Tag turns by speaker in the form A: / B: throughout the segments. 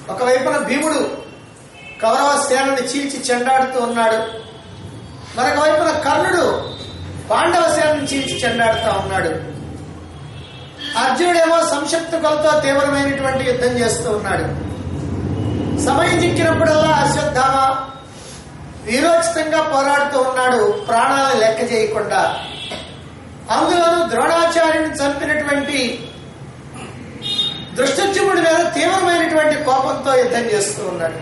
A: ఒకవైపున భీముడు కౌరవ సేనని చీల్చి చెండాడుతూ ఉన్నాడు మరొక వైపున కర్ణుడు పాండవ సేనని చీల్చి చెండాడుతూ ఉన్నాడు అర్జునుడేమో సంక్షిప్త కొలతో తీవ్రమైనటువంటి యుద్ధం చేస్తూ ఉన్నాడు సమయం చిక్కినప్పుడల్లా అశ్వత్థామ వీరోచితంగా పోరాడుతూ ఉన్నాడు ప్రాణాలను లెక్క చేయకుండా అందులోనూ ద్రోణాచార్యుని చంపినటువంటి దృష్టజ్యుముడి మీద తీవ్రమైనటువంటి కోపంతో యుద్ధం చేస్తూ ఉన్నాడు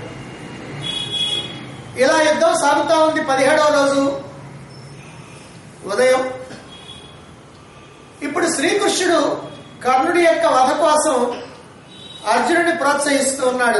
A: ఇలా యుద్ధం సాగుతా ఉంది పదిహేడవ రోజు ఉదయం ఇప్పుడు శ్రీకృష్ణుడు కర్ణుడి యొక్క వధ కోసం అర్జునుడిని ప్రోత్సహిస్తూ ఉన్నాడు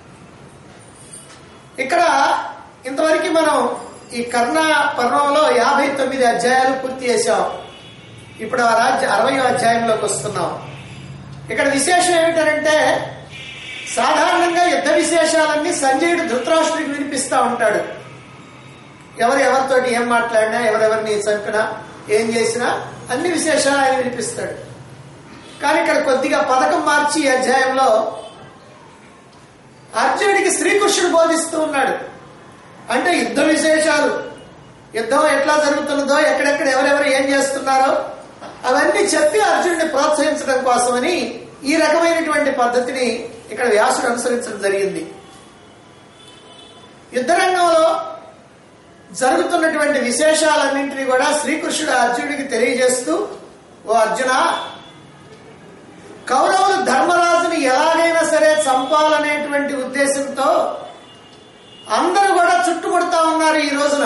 A: ఇక్కడ ఇంతవరకు మనం ఈ కర్ణ పర్వంలో యాభై తొమ్మిది అధ్యాయాలు పూర్తి చేశాం ఇప్పుడు ఆ రాజ్య అరవై అధ్యాయంలోకి వస్తున్నాం ఇక్కడ విశేషం ఏమిటంటే సాధారణంగా యుద్ధ విశేషాలన్నీ సంజయుడు ధృతరాష్ట్రుడికి వినిపిస్తా ఉంటాడు ఎవరు ఎవరితోటి ఏం మాట్లాడినా ఎవరెవరిని చంపినా ఏం చేసినా అన్ని విశేషాలు ఆయన వినిపిస్తాడు కానీ ఇక్కడ కొద్దిగా పథకం మార్చి ఈ అధ్యాయంలో అర్జునుడికి శ్రీకృష్ణుడు బోధిస్తూ ఉన్నాడు అంటే యుద్ధ విశేషాలు యుద్ధం ఎట్లా జరుగుతున్నదో ఎక్కడెక్కడ ఎవరెవరు ఏం చేస్తున్నారో అవన్నీ చెప్పి అర్జునుడిని ప్రోత్సహించడం కోసమని ఈ రకమైనటువంటి పద్ధతిని ఇక్కడ వ్యాసుడు అనుసరించడం జరిగింది యుద్ధరంగంలో జరుగుతున్నటువంటి విశేషాలన్నింటినీ కూడా శ్రీకృష్ణుడు అర్జునుడికి తెలియజేస్తూ ఓ అర్జున కౌరవులు ధర్మరాజుని ఎలాగైనా సరే చంపాలనేటువంటి ఉద్దేశంతో అందరూ కూడా చుట్టుముడతా ఉన్నారు ఈ రోజున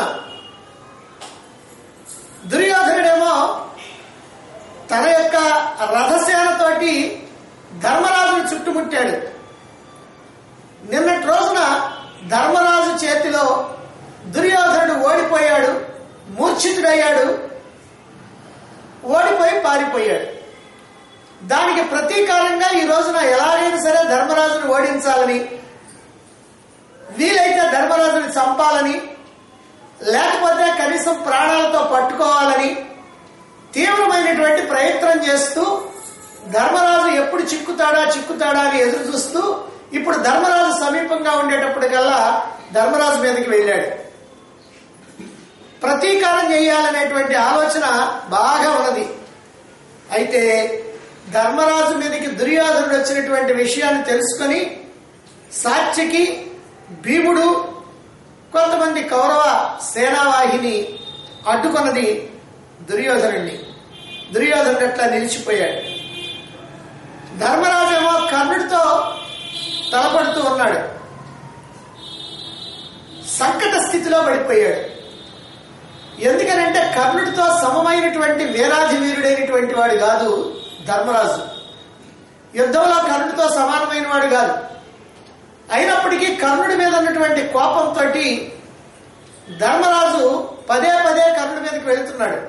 A: దుర్యోధనుడేమో తన యొక్క రథసేనతోటి ధర్మరాజును చుట్టుముట్టాడు నిన్నటి రోజున ధర్మరాజు చేతిలో దుర్యోధనుడు ఓడిపోయాడు మూర్ఛితుడయ్యాడు ఓడిపోయి పారిపోయాడు దానికి ప్రతీకారంగా ఈ రోజున ఎలాగైనా సరే ధర్మరాజును ఓడించాలని వీలైతే ధర్మరాజుని చంపాలని లేకపోతే కనీసం ప్రాణాలతో పట్టుకోవాలని తీవ్రమైనటువంటి ప్రయత్నం చేస్తూ ధర్మరాజు ఎప్పుడు చిక్కుతాడా చిక్కుతాడా అని ఎదురు చూస్తూ ఇప్పుడు ధర్మరాజు సమీపంగా ఉండేటప్పటికల్లా ధర్మరాజు మీదకి వెళ్ళాడు ప్రతీకారం చేయాలనేటువంటి ఆలోచన బాగా ఉన్నది అయితే ధర్మరాజు మీదకి దుర్యోధనుడు వచ్చినటువంటి విషయాన్ని తెలుసుకొని సాత్యకి భీముడు కొంతమంది కౌరవ సేనావాహిని అడ్డుకొన్నది దుర్యోధనుడిని దుర్యోధనుడు అట్లా నిలిచిపోయాడు ధర్మరాజు ఏమో కర్ణుడితో తలపడుతూ ఉన్నాడు సంకట స్థితిలో పడిపోయాడు ఎందుకనంటే కర్ణుడితో సమమైనటువంటి వీరాధి వీరుడైనటువంటి వాడు కాదు ధర్మరాజు యుద్ధంలో కర్ణుడితో సమానమైన వాడు కాదు అయినప్పటికీ కర్ణుడి మీద ఉన్నటువంటి కోపంతో ధర్మరాజు పదే పదే కర్ణుడి మీదకి వెళుతున్నాడు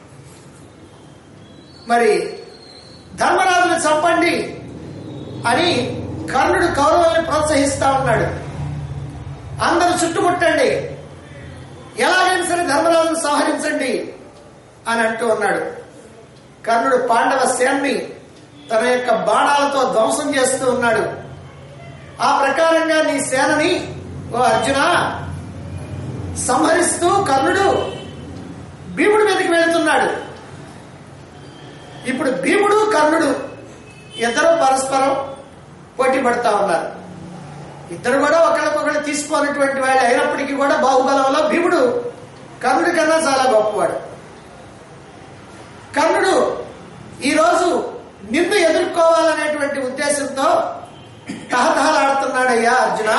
A: మరి ధర్మరాజుని చంపండి అని కర్ణుడు కౌరవుల్ని ప్రోత్సహిస్తా ఉన్నాడు అందరూ చుట్టుముట్టండి ఎలాగైనా సరే ధర్మరాజును సంహరించండి అని అంటూ ఉన్నాడు కర్ణుడు పాండవ సేన్ని తన యొక్క బాణాలతో ధ్వంసం చేస్తూ ఉన్నాడు ఆ ప్రకారంగా నీ సేనని ఓ అర్జున సంహరిస్తూ కర్ణుడు భీముడి మీదకి వెళుతున్నాడు ఇప్పుడు భీముడు కర్ణుడు ఇద్దరు పరస్పరం పోటీ పడతా ఉన్నారు ఇద్దరు కూడా ఒకరికొకరు తీసుకోనటువంటి వాడు అయినప్పటికీ కూడా బాహుబలంలో భీముడు కర్ణుడి కన్నా చాలా గొప్పవాడు కర్ణుడు ఈరోజు నిన్ను ఎదుర్కోవాలనేటువంటి ఉద్దేశంతో తహతహలాడుతున్నాడయ్యా అర్జున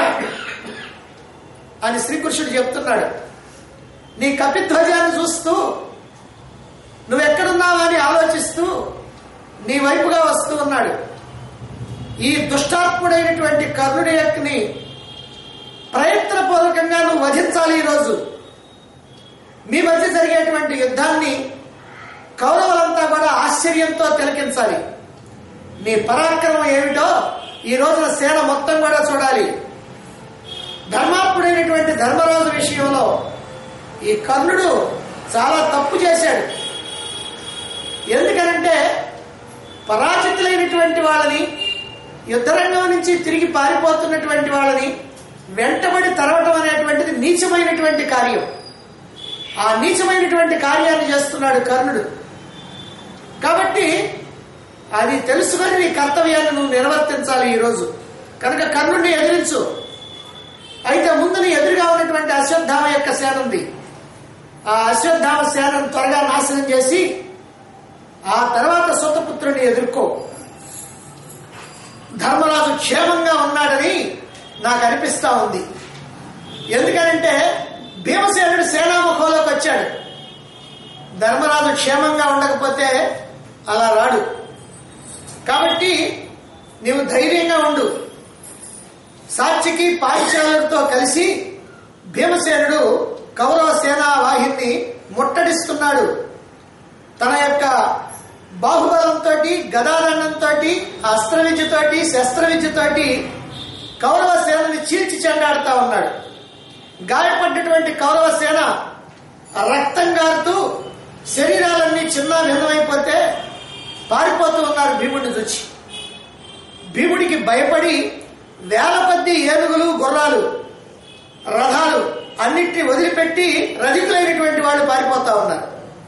A: అని శ్రీకృష్ణుడు చెప్తున్నాడు నీ కపిధ్వజాన్ని చూస్తూ నువ్వెక్కడున్నావని ఆలోచిస్తూ నీ వైపుగా వస్తూ ఉన్నాడు ఈ దుష్టాత్ముడైనటువంటి కర్ణుడి యొక్కని ప్రయత్నపూర్వకంగా నువ్వు వధించాలి ఈరోజు మీ మధ్య జరిగేటువంటి యుద్ధాన్ని కౌరవులంతా కూడా ఆశ్చర్యంతో తిలకించాలి నీ పరాక్రమం ఏమిటో ఈ రోజున సేన మొత్తం కూడా చూడాలి ధర్మాత్ముడైనటువంటి ధర్మరాజు విషయంలో ఈ కర్ణుడు చాలా తప్పు చేశాడు ఎందుకనంటే పరాజితులైనటువంటి వాళ్ళని యుద్ధరంగం నుంచి తిరిగి పారిపోతున్నటువంటి వాళ్ళని వెంటబడి తరవటం అనేటువంటిది నీచమైనటువంటి కార్యం ఆ నీచమైనటువంటి కార్యాన్ని చేస్తున్నాడు కర్ణుడు కాబట్టి అది తెలుసుకొని నీ కర్తవ్యాన్ని నువ్వు నిర్వర్తించాలి ఈరోజు కనుక కర్ణుడిని ఎదిరించు అయితే ముందు నీ ఎదురుగా ఉన్నటువంటి అశ్వత్థామ యొక్క సేన ఉంది ఆ అశ్వత్థామ సేనను త్వరగా నాశనం చేసి ఆ తర్వాత సుతపుత్రుని ఎదుర్కో ధర్మరాజు క్షేమంగా ఉన్నాడని నాకు అనిపిస్తా ఉంది ఎందుకనంటే భీమసేనుడు సేనాముఖంలోకి వచ్చాడు ధర్మరాజు క్షేమంగా ఉండకపోతే అలా రాడు కాబట్టి నీవు ధైర్యంగా ఉండు సాక్షికి పాంచాలతో కలిసి భీమసేనుడు కౌరవ సేనా వాహిని ముట్టడిస్తున్నాడు తన యొక్క బాహుబలంతో గదాదండంతో అస్త్ర విద్యతోటి శస్త్ర విద్యతోటి కౌరవ సేనని చీల్చి చెండాడుతా ఉన్నాడు గాయపడ్డటువంటి కౌరవ సేన రక్తం గారుతూ శరీరాలన్నీ చిన్న భిన్నమైపోతే పారిపోతూ ఉన్నారు భీముడిని చూచి భీముడికి భయపడి వేల కొద్ది ఏనుగులు గుర్రాలు రథాలు అన్నిటిని వదిలిపెట్టి రజితులైనటువంటి వాళ్ళు పారిపోతా ఉన్నారు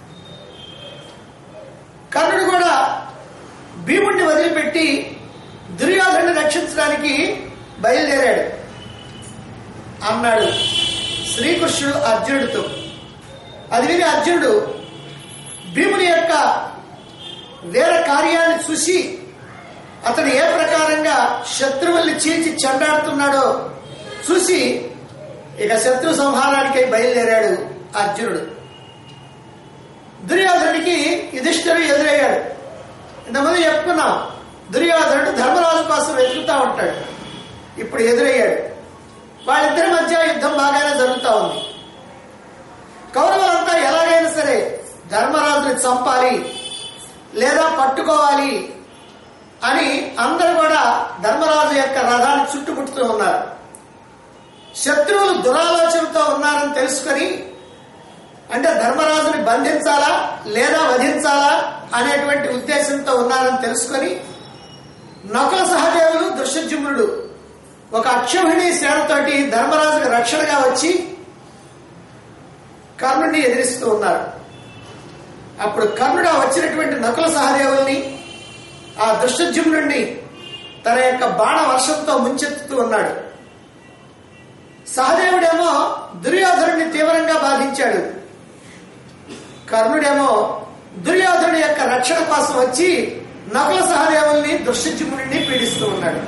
A: కర్ణుడు కూడా భీముడిని వదిలిపెట్టి దుర్యోధను రక్షించడానికి బయలుదేరాడు అన్నాడు శ్రీకృష్ణుడు అర్జునుడితో అది విని అర్జునుడు భీముని యొక్క వేర కార్యాన్ని చూసి అతడు ఏ ప్రకారంగా శత్రువుల్ని చీల్చి చెండాడుతున్నాడో చూసి ఇక శత్రు సంహారానికై బయలుదేరాడు అర్జునుడు దుర్యోధనుడికి యుధిష్ఠిరుడు ఎదురయ్యాడు ఇంతకుముందు చెప్పుకున్నాం దుర్యోధనుడు ధర్మరాజు కోసం వెతుకుతా ఉంటాడు ఇప్పుడు ఎదురయ్యాడు వాళ్ళిద్దరి మధ్య యుద్ధం బాగానే జరుగుతూ ఉంది కౌరవులంతా ఎలాగైనా సరే ధర్మరాజుని చంపాలి లేదా పట్టుకోవాలి అని అందరూ కూడా ధర్మరాజు యొక్క రథాన్ని చుట్టుముట్టుతూ ఉన్నారు శత్రువులు దురాలోచనతో ఉన్నారని తెలుసుకొని అంటే ధర్మరాజుని బంధించాలా లేదా వధించాలా అనేటువంటి ఉద్దేశంతో ఉన్నారని తెలుసుకొని నకుల సహదేవులు దృశ్యజుమ్నుడు ఒక అక్షౌహిణి సేనతోటి ధర్మరాజుకు రక్షణగా వచ్చి కర్ణుడిని ఎదిరిస్తూ ఉన్నారు అప్పుడు కర్ణుడు ఆ వచ్చినటువంటి నకుల సహదేవుల్ని ఆ దుష్టజుమ్నుడిని తన యొక్క బాణ వర్షంతో ముంచెత్తుతూ ఉన్నాడు సహదేవుడేమో దుర్యోధనుడిని తీవ్రంగా బాధించాడు కర్ణుడేమో దుర్యోధనుడి యొక్క రక్షణ కోసం వచ్చి నకుల సహదేవుల్ని దుష్టజుమ్నుడిని పీడిస్తూ ఉన్నాడు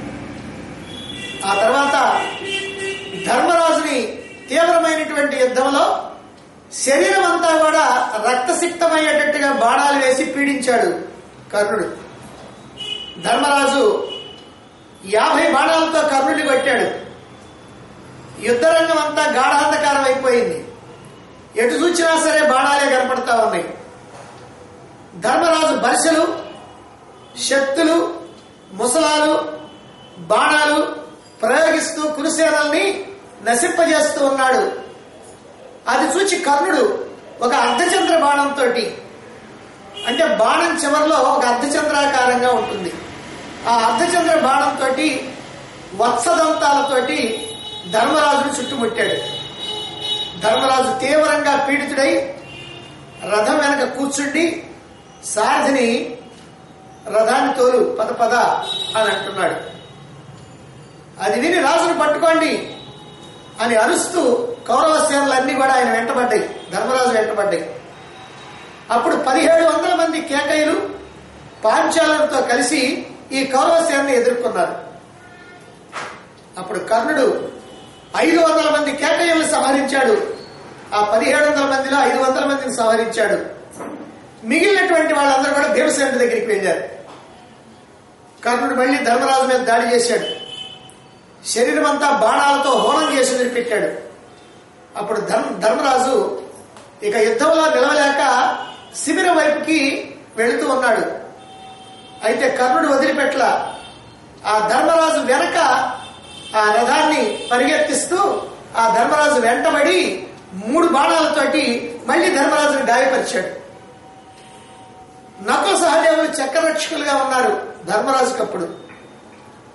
A: ఆ తర్వాత ధర్మరాజుని తీవ్రమైనటువంటి యుద్ధంలో శరీరం అంతా కూడా రక్తసిక్తమయ్యేటట్టుగా బాణాలు వేసి పీడించాడు కర్ణుడు ధర్మరాజు యాభై బాణాలతో కర్ణుడిని కొట్టాడు యుద్ధరంగం అంతా గాఢాంధకారం అయిపోయింది ఎటు చూచినా సరే బాణాలే కనపడతా ఉన్నాయి ధర్మరాజు బర్షలు శక్తులు ముసలాలు బాణాలు ప్రయోగిస్తూ కురుసేనల్ని నశింపజేస్తూ ఉన్నాడు అది చూచి కర్ణుడు ఒక అర్ధచంద్ర బాణంతో అంటే బాణం చివరిలో ఒక అర్ధచంద్రాకారంగా ఉంటుంది ఆ అర్ధచంద్ర బాణంతో వత్సదంతాలతోటి ధర్మరాజును చుట్టుముట్టాడు ధర్మరాజు తీవ్రంగా పీడితుడై రథం వెనక కూర్చుండి సారథిని రథాన్ని తోలు పద పద అని అంటున్నాడు అది విని రాజును పట్టుకోండి అని అరుస్తూ కౌరవ సేనలన్నీ కూడా ఆయన వెంటబడ్డాయి ధర్మరాజు వెంటబడ్డాయి అప్పుడు పదిహేడు వందల మంది కేకయ్యలు పాంచాలతో కలిసి ఈ కౌరవ సేనని ఎదుర్కొన్నారు అప్పుడు కర్ణుడు ఐదు వందల మంది కేకయ్యలను సంహరించాడు ఆ పదిహేడు వందల మందిలో ఐదు వందల మందిని సంహరించాడు మిగిలినటువంటి వాళ్ళందరూ కూడా భీమసేనుడి దగ్గరికి వెళ్ళారు కర్ణుడు మళ్ళీ ధర్మరాజు మీద దాడి చేశాడు శరీరం అంతా బాణాలతో హోనం చేసి వదిలిపెట్టాడు అప్పుడు ధర్మ ధర్మరాజు ఇక యుద్ధంలో నిలవలేక శిబిరం వైపుకి వెళుతూ ఉన్నాడు అయితే కర్ణుడు వదిలిపెట్ల ఆ ధర్మరాజు వెనక ఆ రథాన్ని పరిగెత్తిస్తూ ఆ ధర్మరాజు వెంటబడి మూడు బాణాలతోటి మళ్ళీ ధర్మరాజుని గాయపరిచాడు నకుల సహదేవులు చక్రరక్షకులుగా ఉన్నారు ధర్మరాజుకప్పుడు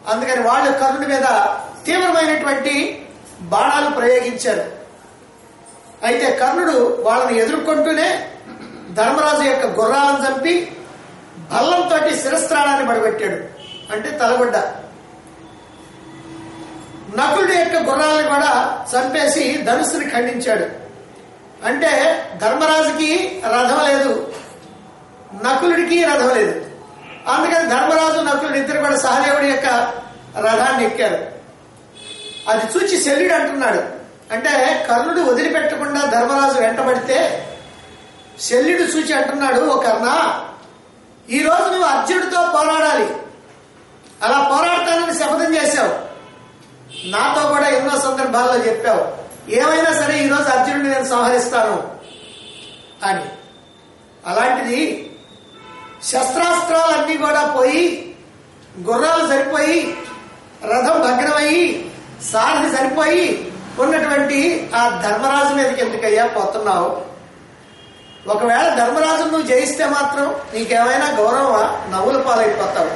A: అందుకని వాళ్ళు కర్ణుడి మీద తీవ్రమైనటువంటి బాణాలు ప్రయోగించారు అయితే కర్ణుడు వాళ్ళని ఎదుర్కొంటూనే ధర్మరాజు యొక్క గుర్రాలను చంపి బల్లంతో శిరస్త్రాణాన్ని పడబెట్టాడు అంటే తలగొడ్డ నకులుడి యొక్క గుర్రాలను కూడా చంపేసి ధనుసుని ఖండించాడు అంటే ధర్మరాజుకి రథం లేదు నకులుడికి రథం లేదు అందుకని ధర్మరాజు నకులుడు ఇద్దరు కూడా సహదేవుడి యొక్క రథాన్ని ఎక్కారు అది చూచి శల్యుడు అంటున్నాడు అంటే కర్ణుడు వదిలిపెట్టకుండా ధర్మరాజు వెంటబడితే శల్యుడు చూచి అంటున్నాడు ఓ కర్ణ ఈ రోజు నువ్వు అర్జునుడితో పోరాడాలి అలా పోరాడతానని శపథం చేశావు నాతో కూడా ఎన్నో సందర్భాల్లో చెప్పావు ఏమైనా సరే ఈ రోజు అర్జునుడిని నేను సంహరిస్తాను అని అలాంటిది శస్త్రాస్త్రాలన్నీ కూడా పోయి గుర్రాలు సరిపోయి రథం భగ్నమయ్యి సారథి సరిపోయి ఉన్నటువంటి ఆ ధర్మరాజు మీదకి ఎందుకయ్యా పోతున్నావు ఒకవేళ ధర్మరాజు నువ్వు జయిస్తే మాత్రం నీకేమైనా గౌరవమా నవ్వుల పాలైపోతావు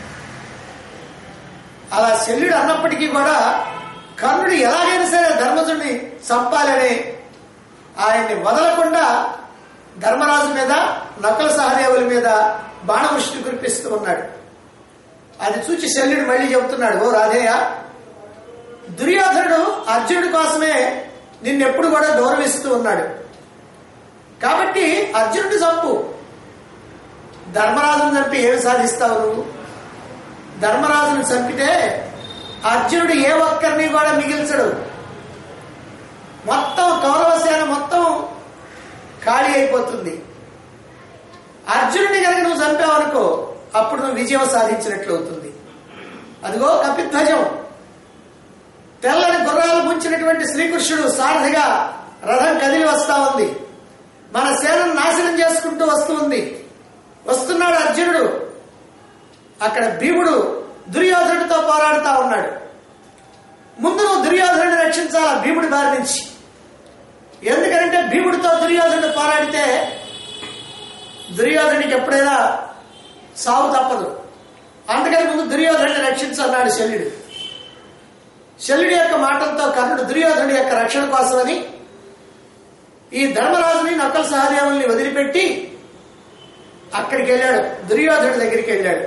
A: అలా శల్యుడు అన్నప్పటికీ కూడా కర్ణుడు ఎలాగైనా సరే ధర్మజుడిని చంపాలని ఆయన్ని వదలకుండా ధర్మరాజు మీద నకుల సహదేవుల మీద బాణవృష్టి కురిపిస్తూ ఉన్నాడు అది చూచి శల్యుడు మళ్ళీ చెబుతున్నాడు ఓ రాధేయ దుర్యోధనుడు అర్జునుడి కోసమే నిన్నెప్పుడు కూడా గౌరవిస్తూ ఉన్నాడు కాబట్టి అర్జునుడి చంపు ధర్మరాజును చంపి ఏమి సాధిస్తావు నువ్వు ధర్మరాజును చంపితే అర్జునుడు ఏ ఒక్కరిని కూడా మిగిల్చడు మొత్తం కౌరవసేన మొత్తం ఖాళీ అయిపోతుంది అర్జునుడిని కనుక నువ్వు చంపావనుకో అప్పుడు నువ్వు విజయం సాధించినట్లు అవుతుంది అదిగో కపిధ్వజం తెల్లని గుర్రాలు ముంచినటువంటి శ్రీకృష్ణుడు సారథిగా రథం కదిలి వస్తా ఉంది మన సేనను నాశనం చేసుకుంటూ వస్తూ ఉంది వస్తున్నాడు అర్జునుడు అక్కడ భీముడు దుర్యోధనుడితో పోరాడుతా ఉన్నాడు ముందు నువ్వు దుర్యోధనుడిని రక్షించాలా భీముడి బారి నుంచి ఎందుకంటే భీముడితో దుర్యోధనుడు పోరాడితే దుర్యోధనుడికి ఎప్పుడైనా సావు తప్పదు అందుకని ముందు దుర్యోధనుడిని రక్షించన్నాడు శల్యుడు శల్యుడి యొక్క మాటలతో కర్ణుడు దుర్యోధనుడి యొక్క రక్షణ కోసమని ఈ ధర్మరాజుని నక్కల సహదేవుల్ని వదిలిపెట్టి అక్కడికి వెళ్ళాడు దుర్యోధనుడి దగ్గరికి వెళ్ళాడు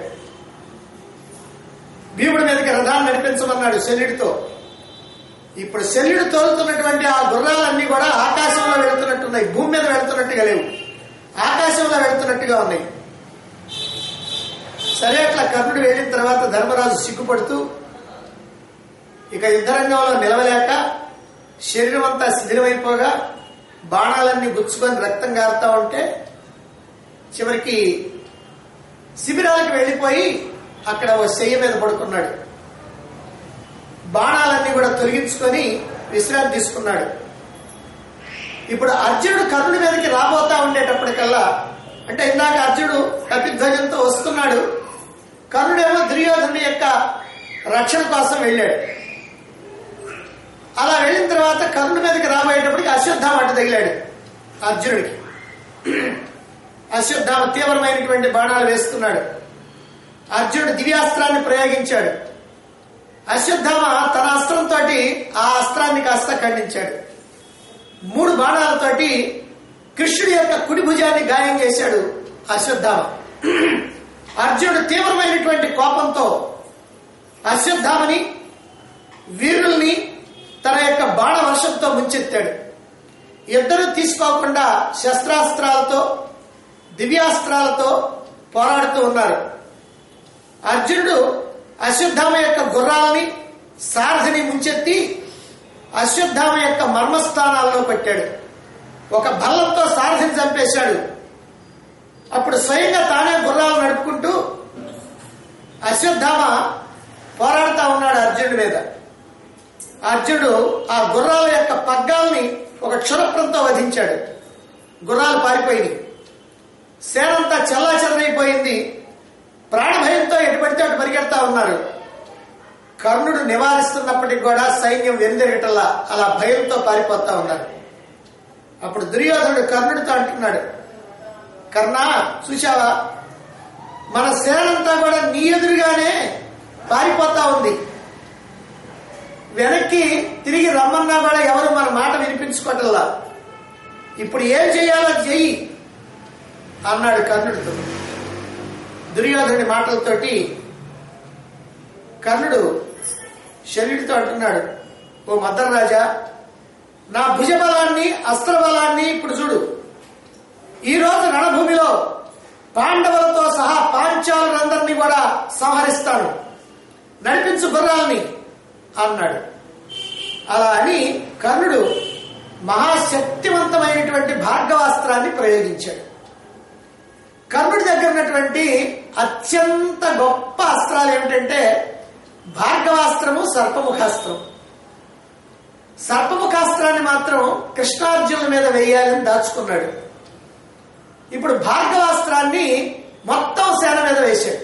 A: భీముడి మీదకి రథాన్ని నడిపించమన్నాడు శల్యుడితో ఇప్పుడు శల్యుడు తోలుతున్నటువంటి ఆ గుర్రాలన్నీ కూడా ఆకాశంలో వెళుతున్నట్టున్నాయి భూమి మీద వెళుతున్నట్టుగా లేవు ఆకాశంలో వెళుతున్నట్టుగా ఉన్నాయి సరే అట్లా కర్ణుడు వెళ్ళిన తర్వాత ధర్మరాజు సిగ్గుపడుతూ ఇక యుద్ధరంగంలో నిలవలేక శరీరం అంతా శిథిలమైపోగా బాణాలన్నీ గుచ్చుకొని రక్తం గారుతా ఉంటే చివరికి శిబిరాలకు వెళ్ళిపోయి అక్కడ ఓ శయ్య మీద పడుకున్నాడు బాణాలన్నీ కూడా తొలగించుకొని విశ్రాంతి తీసుకున్నాడు ఇప్పుడు అర్జునుడు కర్ణుడి మీదకి రాబోతా ఉండేటప్పటికల్లా అంటే ఇందాక అర్జునుడు కపిధ్వజంతో వస్తున్నాడు కర్ణుడేమో దుర్యోధనుడి యొక్క రక్షణ కోసం వెళ్ళాడు అలా వెళ్ళిన తర్వాత కర్ణుడి మీదకి రాబోయేటప్పటికి అశ్వత్థామ అడ్డు తగిలాడు అర్జునుడికి అశ్వత్థామ తీవ్రమైనటువంటి బాణాలు వేస్తున్నాడు అర్జునుడు దివ్యాస్త్రాన్ని ప్రయోగించాడు అశ్వత్థామ తన అస్త్రంతో ఆ అస్త్రాన్ని కాస్త ఖండించాడు మూడు బాణాలతోటి కృష్ణుడి యొక్క కుడి భుజాన్ని గాయం చేశాడు అశ్వత్థామ అర్జునుడు తీవ్రమైనటువంటి కోపంతో అశ్వత్థామని వీరుల్ని తన యొక్క బాణ వర్షంతో ముంచెత్తాడు ఇద్దరు తీసుకోకుండా శస్త్రాస్త్రాలతో దివ్యాస్త్రాలతో పోరాడుతూ ఉన్నారు అర్జునుడు అశ్వత్థామ యొక్క గుర్రాలని సారథిని ముంచెత్తి అశ్వత్థామ యొక్క మర్మస్థానాల్లో పెట్టాడు ఒక బల్లంతో సారథిని చంపేశాడు అప్పుడు స్వయంగా తానే గుర్రాలు నడుపుకుంటూ అశ్వత్థామ పోరాడుతా ఉన్నాడు అర్జునుడి మీద అర్జునుడు ఆ గుర్రాల యొక్క పగ్గాల్ని ఒక క్షురప్రంతో వధించాడు గుర్రాలు పారిపోయినాయి సేనంతా చెల్లాచెదరైపోయింది ప్రాణభయంతో ఎటు పడితే అటు పరిగెడతా ఉన్నారు కర్ణుడు నివారిస్తున్నప్పటికి కూడా సైన్యం వెందెరగటల్లా అలా భయంతో పారిపోతా ఉన్నారు అప్పుడు దుర్యోధనుడు కర్ణుడితో అంటున్నాడు కర్ణ చూశావా మన సేనంతా కూడా నీ ఎదురుగానే పారిపోతా ఉంది వెనక్కి తిరిగి రమ్మన్నా కూడా ఎవరు మన మాట వినిపించుకోవటంలా ఇప్పుడు ఏం చేయాలో చెయ్యి అన్నాడు కర్ణుడితో దుర్యోధనుడి మాటలతోటి కర్ణుడు శల్యుడితో అంటున్నాడు ఓ మద్దరాజా నా భుజ బలాన్ని అస్త్ర బలాన్ని ఇప్పుడు చూడు ఈ రోజు రణభూమిలో పాండవులతో సహా పాంచాలందరినీ కూడా సంహరిస్తాను నడిపించు గుర్రాలని అన్నాడు అలా అని కర్ణుడు మహాశక్తివంతమైనటువంటి భార్గవాస్త్రాన్ని ప్రయోగించాడు కర్ణుడి దగ్గర ఉన్నటువంటి అత్యంత గొప్ప అస్త్రాలు ఏమిటంటే భార్గవాస్త్రము సర్పముఖాస్త్రం సర్పముఖాస్త్రాన్ని మాత్రం కృష్ణార్జునుల మీద వేయాలని దాచుకున్నాడు ఇప్పుడు భార్గవాస్త్రాన్ని మొత్తం సేన మీద వేశాడు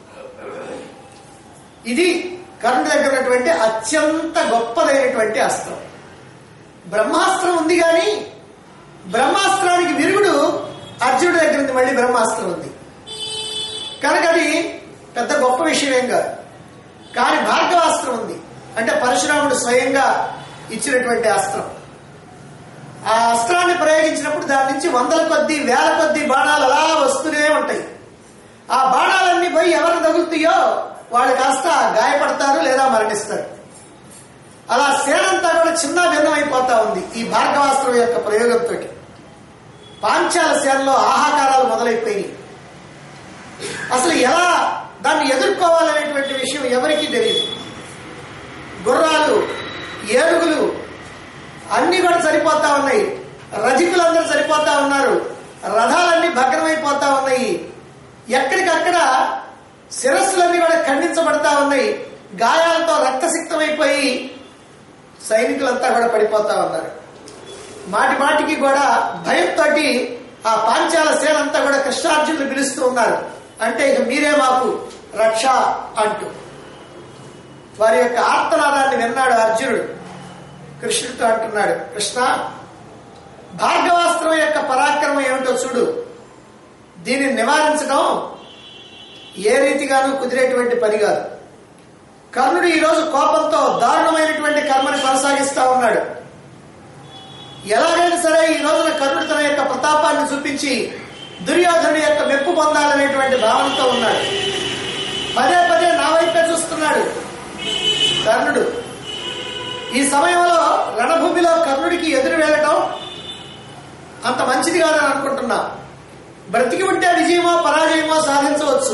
A: ఇది కర్ణుడి దగ్గర ఉన్నటువంటి అత్యంత గొప్పదైనటువంటి అస్త్రం బ్రహ్మాస్త్రం ఉంది కానీ బ్రహ్మాస్త్రానికి విరుగుడు అర్జునుడి దగ్గర ఉంది మళ్ళీ బ్రహ్మాస్త్రం ఉంది కనుక అది పెద్ద గొప్ప విషయం ఏం కాదు కానీ భార్గవాస్త్రం ఉంది అంటే పరశురాముడు స్వయంగా ఇచ్చినటువంటి అస్త్రం ఆ అస్త్రాన్ని ప్రయోగించినప్పుడు దాని నుంచి వందల కొద్ది వేల కొద్ది బాణాలు అలా వస్తూనే ఉంటాయి ఆ బాణాలన్నీ పోయి ఎవరు తగులుతాయో వాళ్ళు కాస్త గాయపడతారు లేదా మరణిస్తారు అలా సేనంతా కూడా చిన్న భిన్నమైపోతా ఉంది ఈ భార్గవాస్త్రం యొక్క ప్రయోగంతో పాంచాల సేనలో ఆహాకారాలు మొదలైపోయినాయి అసలు ఎలా దాన్ని ఎదుర్కోవాలనేటువంటి విషయం ఎవరికీ తెలియదు గుర్రాలు ఏనుగులు అన్ని కూడా సరిపోతా ఉన్నాయి రజికులందరూ సరిపోతా ఉన్నారు రథాలన్నీ భగ్నమైపోతా ఉన్నాయి ఎక్కడికక్కడ శిరస్సులన్నీ కూడా ఖండించబడతా ఉన్నాయి గాయాలతో రక్తసిక్తమైపోయి సైనికులంతా కూడా పడిపోతా ఉన్నారు మాటి మాటికి కూడా భయంతో ఆ పాంచాల సేన అంతా కూడా కృష్ణార్జునులు పిలుస్తూ ఉన్నారు అంటే ఇక మీరే మాకు రక్ష అంటూ వారి యొక్క ఆర్తనాదాన్ని విన్నాడు అర్జునుడు కృష్ణుడితో అంటున్నాడు కృష్ణ భార్గవాస్త్రం యొక్క పరాక్రమం ఏమిటో చూడు దీనిని నివారించడం ఏ రీతిగానూ కుదిరేటువంటి పని కాదు కర్ణుడు ఈరోజు కోపంతో దారుణమైనటువంటి కర్మని కొనసాగిస్తా ఉన్నాడు ఎలాగైనా సరే ఈ రోజున కర్ణుడు తన యొక్క ప్రతాపాన్ని చూపించి దుర్యోధనుడి యొక్క మెప్పు పొందాలనేటువంటి భావనతో ఉన్నాడు పదే పదే నా వైపే చూస్తున్నాడు కర్ణుడు ఈ సమయంలో రణభూమిలో కర్ణుడికి ఎదురు వెళ్ళటం అంత మంచిది కాదని అనుకుంటున్నా బ్రతికి ఉంటే విజయమో పరాజయమో సాధించవచ్చు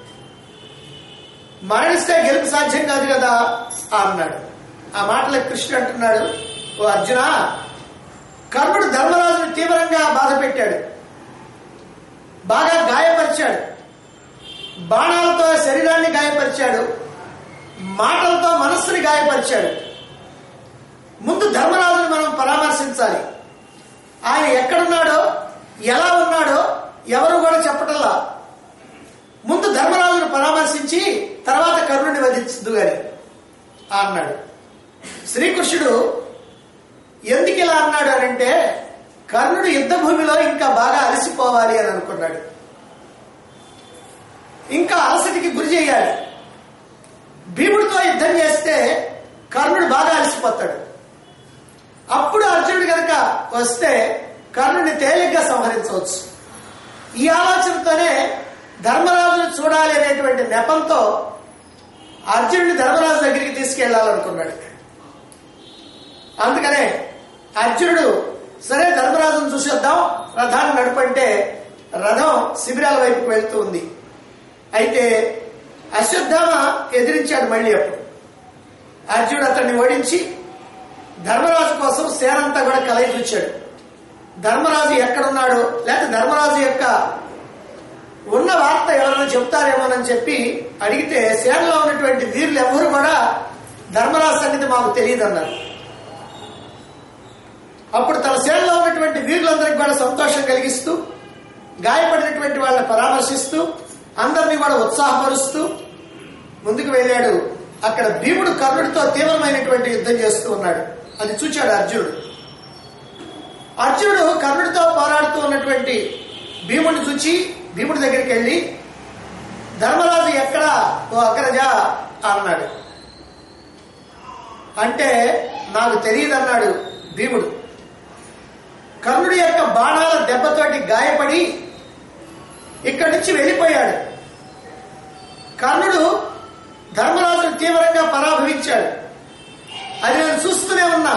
A: మరణిస్తే గెలుపు సాధ్యం కాదు కదా అన్నాడు ఆ మాటలకు కృష్ణుడు అంటున్నాడు ఓ అర్జున కర్ణుడు ధర్మరాజును తీవ్రంగా బాధ పెట్టాడు బాగా గాయపరిచాడు బాణాలతో శరీరాన్ని గాయపరిచాడు మాటలతో మనస్సుని గాయపరిచాడు ముందు ధర్మరాజును మనం పరామర్శించాలి ఆయన ఎక్కడున్నాడో ఎలా ఉన్నాడో ఎవరు కూడా చెప్పటల్లా ముందు ధర్మరాజును పరామర్శించి తర్వాత కర్ణుడిని వధించదు గాని అన్నాడు శ్రీకృష్ణుడు ఎందుకు ఇలా అన్నాడు అని అంటే కర్ణుడు యుద్ధ భూమిలో ఇంకా బాగా అలసిపోవాలి అని అనుకున్నాడు ఇంకా అలసటికి గురి చేయాలి భీముడితో యుద్ధం చేస్తే కర్ణుడు బాగా అలసిపోతాడు అప్పుడు అర్జునుడు కనుక వస్తే కర్ణుడిని తేలిగ్గా సంహరించవచ్చు ఈ ఆలోచనతోనే ధర్మరాజును చూడాలి అనేటువంటి నెపంతో అర్జునుడిని ధర్మరాజు దగ్గరికి తీసుకెళ్లాలనుకున్నాడు అందుకనే అర్జునుడు సరే ధర్మరాజును చూసేద్దాం రథాన్ని నడుపంటే రథం శిబిరాల వైపుకు వెళ్తూ ఉంది అయితే అశ్వత్థామ ఎదిరించాడు మళ్ళీ అప్పుడు అర్జునుడు అతన్ని ఓడించి ధర్మరాజు కోసం సేనంతా కూడా కలయి చూచాడు ధర్మరాజు ఎక్కడున్నాడో లేకపోతే ధర్మరాజు యొక్క ఉన్న వార్త ఎవరైనా చెప్తారేమోనని చెప్పి అడిగితే సేనలో ఉన్నటువంటి వీరులు ఎవరు కూడా ధర్మరాజు సంగతి మాకు తెలియదు అన్నారు అప్పుడు తన సేనలో ఉన్నటువంటి వీరులందరికీ కూడా సంతోషం కలిగిస్తూ గాయపడినటువంటి వాళ్ళని పరామర్శిస్తూ అందరినీ కూడా ఉత్సాహపరుస్తూ ముందుకు వెళ్ళాడు అక్కడ భీముడు కర్ణుడితో తీవ్రమైనటువంటి యుద్ధం చేస్తూ ఉన్నాడు అది చూచాడు అర్జునుడు అర్జునుడు కర్ణుడితో పోరాడుతూ ఉన్నటువంటి భీముడిని చూచి భీముడి దగ్గరికి వెళ్ళి ధర్మరాజు ఎక్కడ ఓ అగ్రజ అన్నాడు అంటే నాకు తెలియదన్నాడు భీముడు కర్ణుడి యొక్క బాణాల దెబ్బతోటి గాయపడి ఇక్కడి నుంచి వెళ్ళిపోయాడు కర్ణుడు ధర్మరాజును తీవ్రంగా పరాభవించాడు అది నేను చూస్తూనే ఉన్నా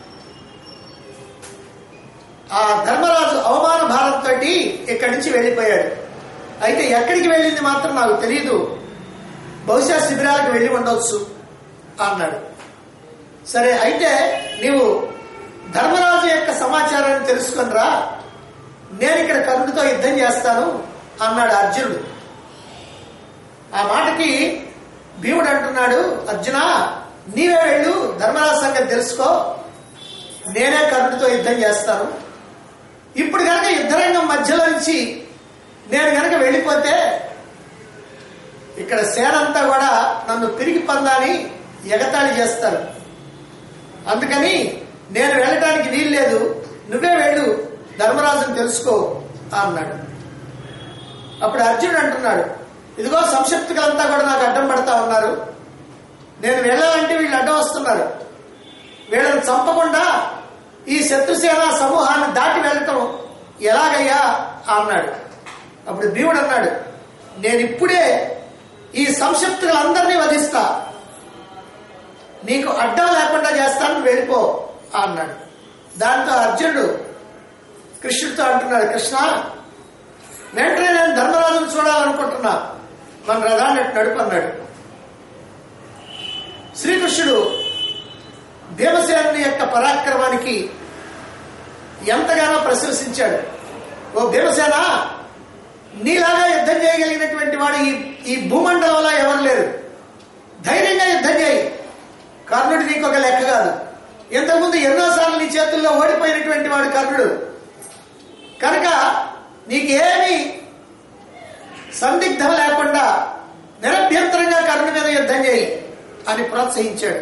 A: ఆ ధర్మరాజు అవమాన భారంతో ఇక్కడి నుంచి వెళ్ళిపోయాడు అయితే ఎక్కడికి వెళ్ళింది మాత్రం నాకు తెలియదు బహుశా శిబిరాలకు వెళ్ళి ఉండవచ్చు అన్నాడు సరే అయితే నీవు ధర్మరాజు యొక్క సమాచారాన్ని తెలుసుకునిరా నేను ఇక్కడ కర్ణుడితో యుద్ధం చేస్తాను అన్నాడు అర్జునుడు ఆ మాటకి భీముడు అంటున్నాడు అర్జున నీవే వెళ్ళు ధర్మరాజు సంగతి తెలుసుకో నేనే కర్ణుడితో యుద్ధం చేస్తాను ఇప్పుడు కనుక యుద్ధరంగం మధ్యలో నుంచి నేను కనుక వెళ్ళిపోతే ఇక్కడ సేన అంతా కూడా నన్ను పిరిగి పందాని ఎగతాళి చేస్తారు అందుకని నేను వెళ్ళటానికి వీలు లేదు నువ్వే వెళ్ళు ధర్మరాజుని తెలుసుకో అన్నాడు అప్పుడు అర్జునుడు అంటున్నాడు ఇదిగో సంక్షిప్తులంతా కూడా నాకు అడ్డం పడతా ఉన్నారు నేను వెళ్ళాలంటే వీళ్ళు అడ్డం వస్తున్నారు వీళ్ళని చంపకుండా ఈ శత్రుసేన సమూహాన్ని దాటి వెళ్ళటం ఎలాగయ్యా అన్నాడు అప్పుడు భీముడు అన్నాడు నేను ఇప్పుడే ఈ సంక్షిప్తులందరినీ వధిస్తా నీకు అడ్డం లేకుండా చేస్తాను నువ్వు వెళ్ళిపో అన్నాడు దాంతో అర్జునుడు కృష్ణుడితో అంటున్నాడు కృష్ణ వెంటనే నేను ధర్మరాజును చూడాలనుకుంటున్నా మన రథాన్ని నడుపు అన్నాడు శ్రీకృష్ణుడు భీమసేనుని యొక్క పరాక్రమానికి ఎంతగానో ప్రశంసించాడు ఓ భీమసేన నీలాగా యుద్ధం చేయగలిగినటువంటి వాడు ఈ ఈ భూమండలంలో ఎవరు లేరు ధైర్యంగా యుద్ధం చేయి కర్ణుడు నీకు ఒక లెక్క కాదు ఇంతకుముందు ఎన్నోసార్లు నీ చేతుల్లో ఓడిపోయినటువంటి వాడు కర్ణుడు కనుక నీకేమీ సందిగ్ధం లేకుండా నిరభ్యంతరంగా కర్ణుడి మీద యుద్ధం చేయి అని ప్రోత్సహించాడు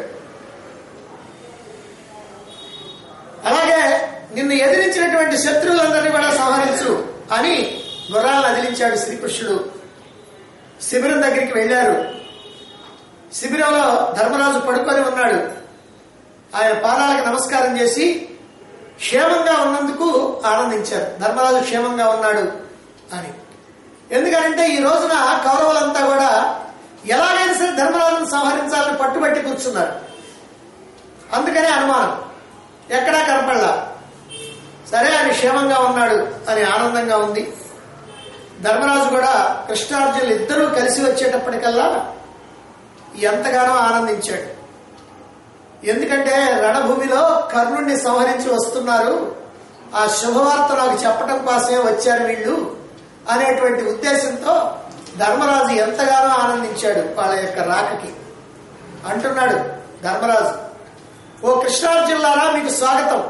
A: అలాగే నిన్ను ఎదిరించినటువంటి శత్రువులందరినీ కూడా సంహరించు అని గుర్రాలను అదిలించాడు శ్రీకృష్ణుడు శిబిరం దగ్గరికి వెళ్ళారు శిబిరంలో ధర్మరాజు పడుకొని ఉన్నాడు ఆయన పాదాలకు నమస్కారం చేసి క్షేమంగా ఉన్నందుకు ఆనందించారు ధర్మరాజు క్షేమంగా ఉన్నాడు అని ఎందుకంటే ఈ రోజున కౌరవులంతా కూడా ఎలాగైనా సరే ధర్మరాజును సంహరించాలని పట్టుబట్టి కూర్చున్నారు అందుకనే అనుమానం ఎక్కడా కనపడలా సరే ఆయన క్షేమంగా ఉన్నాడు అని ఆనందంగా ఉంది ధర్మరాజు కూడా కృష్ణార్జునులు ఇద్దరూ కలిసి వచ్చేటప్పటికల్లా ఎంతగానో ఆనందించాడు ఎందుకంటే రణభూమిలో కర్ణుణ్ణి సంహరించి వస్తున్నారు ఆ శుభవార్త నాకు చెప్పడం కోసమే వచ్చారు వీళ్ళు అనేటువంటి ఉద్దేశంతో ధర్మరాజు ఎంతగానో ఆనందించాడు వాళ్ళ యొక్క రాకకి అంటున్నాడు ధర్మరాజు ఓ కృష్ణార్జునులారా మీకు స్వాగతం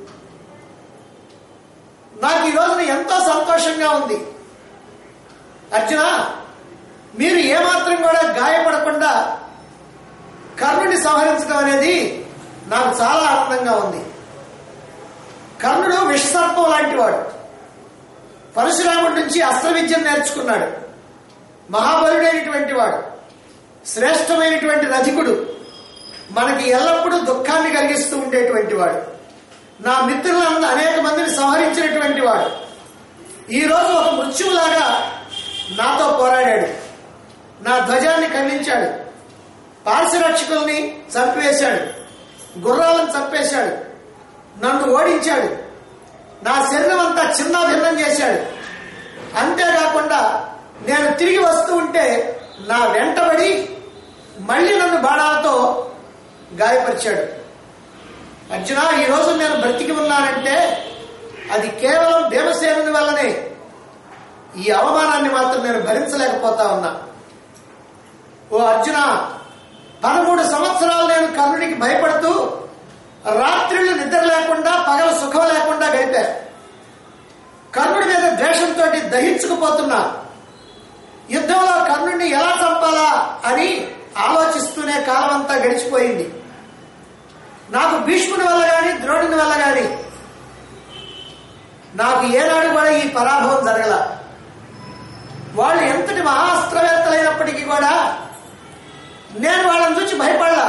A: నాకు ఈ రోజున ఎంతో సంతోషంగా ఉంది అర్జున మీరు ఏమాత్రం కూడా గాయపడకుండా కర్ణుడిని సంహరించడం అనేది నాకు చాలా ఆనందంగా ఉంది కర్ణుడు విషసర్పం లాంటి వాడు పరశురాముడి నుంచి అస్త్ర విద్యను నేర్చుకున్నాడు మహాబలుడైనటువంటి వాడు శ్రేష్టమైనటువంటి రథికుడు మనకి ఎల్లప్పుడూ దుఃఖాన్ని కలిగిస్తూ ఉండేటువంటి వాడు నా మిత్రులందరూ అనేక మందిని సంహరించినటువంటి వాడు ఈ రోజు ఒక మృత్యువులాగా నాతో పోరాడాడు నా ధ్వజాన్ని ఖండించాడు పార్శ్వరక్షకుల్ని చంపివేశాడు గుర్రాలను చంపేశాడు నన్ను ఓడించాడు నా శరీరం అంతా చిన్న భిన్నం చేశాడు అంతేకాకుండా నేను తిరిగి వస్తూ ఉంటే నా వెంటబడి మళ్ళీ నన్ను బాణాలతో గాయపరిచాడు అర్జున ఈ రోజు నేను బ్రతికి ఉన్నానంటే అది కేవలం భీమసేనుని వల్లనే ఈ అవమానాన్ని మాత్రం నేను భరించలేకపోతా ఉన్నా ఓ అర్జున పదమూడు సంవత్సరాలు నేను కర్ణుడికి భయపడుతూ రాత్రిళ్ళు నిద్ర లేకుండా పగల సుఖం లేకుండా గడిపా కర్ణుడి మీద ద్వేషంతో దహించుకుపోతున్నా యుద్ధంలో కర్ణుడిని ఎలా చంపాలా అని ఆలోచిస్తూనే కాలం అంతా గడిచిపోయింది నాకు భీష్ముడి వల్ల గాని ద్రోణుని వల్ల గాని నాకు ఏనాడు కూడా ఈ పరాభవం జరగల వాళ్ళు ఎంతటి మహాస్త్రవేత్తలైనప్పటికీ కూడా నేను వాళ్ళని చూసి భయపడలా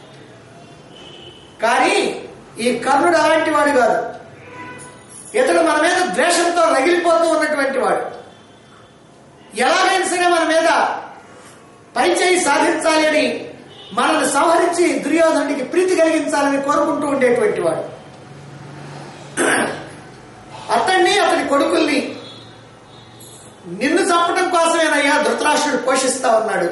A: కానీ ఈ కర్ణుడు అలాంటి వాడు కాదు ఇతడు మన మీద ద్వేషంతో రగిలిపోతూ ఉన్నటువంటి వాడు ఎలాగైనా సరే మన మీద పైచేయి సాధించాలి అని మనల్ని సంహరించి దుర్యోధనుడికి ప్రీతి కలిగించాలని కోరుకుంటూ ఉండేటువంటి వాడు అతన్ని అతని కొడుకుల్ని నిన్ను చంపడం కోసమేనయ్యా ధృతరాష్ట్రుడు పోషిస్తా ఉన్నాడు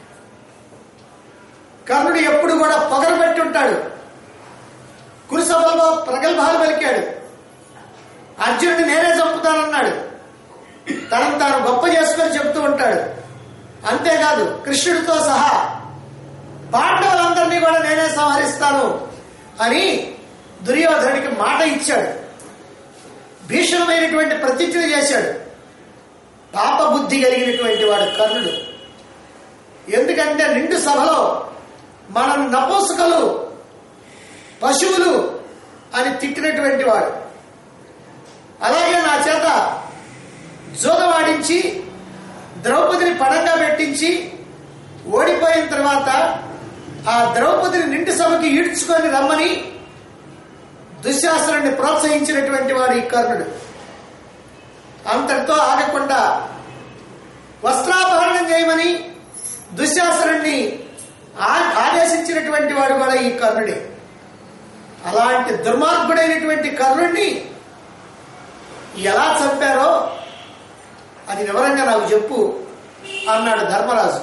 A: కర్ణుడు ఎప్పుడు కూడా పొగరు పెట్టి ఉంటాడు కురుసభలో ప్రగల్భాలు పలికాడు అర్జునుడిని నేనే చంపుతానన్నాడు తనను తాను గొప్ప చేసుకొని చెప్తూ ఉంటాడు అంతేకాదు కృష్ణుడితో సహా పాండవులందరినీ కూడా నేనే సంహరిస్తాను అని దుర్యోధనుడికి మాట ఇచ్చాడు భీషణమైనటువంటి ప్రతిజ్ఞ చేశాడు పాప బుద్ధి కలిగినటువంటి వాడు కర్ణుడు ఎందుకంటే నిండు సభలో మనం నపుంసకలు పశువులు అని తిట్టినటువంటి వాడు అలాగే నా చేత జోదవాడించి ద్రౌపదిని పడంగా పెట్టించి ఓడిపోయిన తర్వాత ఆ ద్రౌపదిని నిండు సభకి ఈడ్చుకొని రమ్మని దుశ్శాసనాన్ని ప్రోత్సహించినటువంటి వాడు ఈ కర్ణుడు అంతటితో ఆగకుండా వస్త్రాపహరణం చేయమని దుశ్శాసనాన్ని ఆ- ఆదేశించినటువంటి వాడు కూడా ఈ కర్ణుడే అలాంటి దుర్మార్గుడైనటువంటి కర్ణుడిని ఎలా చంపారో అది వివరంగా నాకు చెప్పు అన్నాడు ధర్మరాజు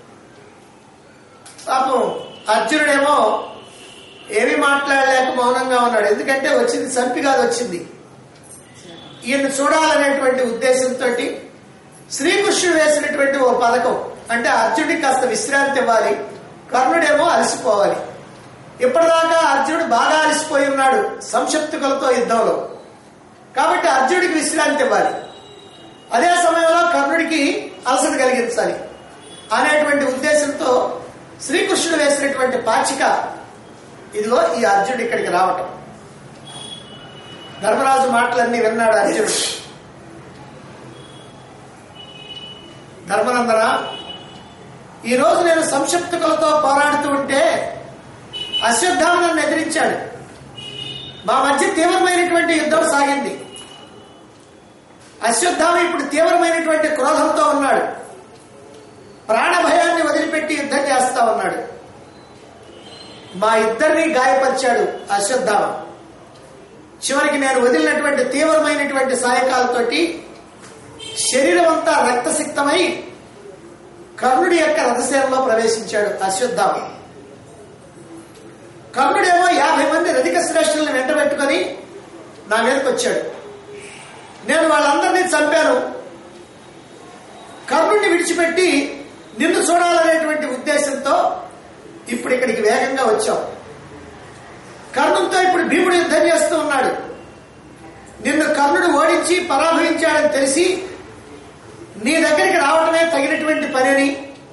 A: పాపం అర్జునుడేమో ఏమీ మాట్లాడలేక మౌనంగా ఉన్నాడు ఎందుకంటే వచ్చింది చంపి కాదు వచ్చింది ఈయన చూడాలనేటువంటి ఉద్దేశంతో శ్రీకృష్ణుడు వేసినటువంటి ఓ పథకం అంటే అర్జునుడికి కాస్త విశ్రాంతి ఇవ్వాలి కర్ణుడేమో అలసిపోవాలి ఇప్పటిదాకా అర్జునుడు బాగా అలసిపోయి ఉన్నాడు సంక్షిప్తుకలతో యుద్ధంలో కాబట్టి అర్జునుడికి విశ్రాంతి ఇవ్వాలి అదే సమయంలో కర్ణుడికి అలసట కలిగించాలి అనేటువంటి ఉద్దేశంతో శ్రీకృష్ణుడు వేసినటువంటి పాచిక ఇదిగో ఈ అర్జునుడు ఇక్కడికి రావటం ధర్మరాజు మాటలన్నీ విన్నాడు అర్జునుడు ధర్మనందన ఈ రోజు నేను సంక్షిప్తకులతో పోరాడుతూ ఉంటే అశ్వత్థామ నన్ను ఎదిరించాడు మా మధ్య తీవ్రమైనటువంటి యుద్ధం సాగింది అశ్వత్థామ ఇప్పుడు తీవ్రమైనటువంటి క్రోధంతో ఉన్నాడు ప్రాణ భయాన్ని వదిలిపెట్టి యుద్ధం చేస్తా ఉన్నాడు మా ఇద్దరిని గాయపరిచాడు అశ్వత్థామ చివరికి నేను వదిలినటువంటి తీవ్రమైనటువంటి సాయకాలతోటి శరీరం అంతా రక్తసిక్తమై కర్ణుడి యొక్క రథసేనలో ప్రవేశించాడు అశ్వత్థామ కర్ణుడేమో యాభై మంది రధిక శ్రేష్ఠుల్ని వెంటబెట్టుకొని నా మీదకి వచ్చాడు నేను వాళ్ళందరినీ చంపాను కర్ణుడిని విడిచిపెట్టి నిన్ను చూడాలనేటువంటి ఉద్దేశంతో ఇప్పుడు ఇక్కడికి వేగంగా వచ్చావు కర్ణుడితో ఇప్పుడు భీముడు యుద్ధం చేస్తూ ఉన్నాడు నిన్ను కర్ణుడు ఓడించి పరాభవించాడని తెలిసి నీ దగ్గరికి రావడమే తగినటువంటి పని అని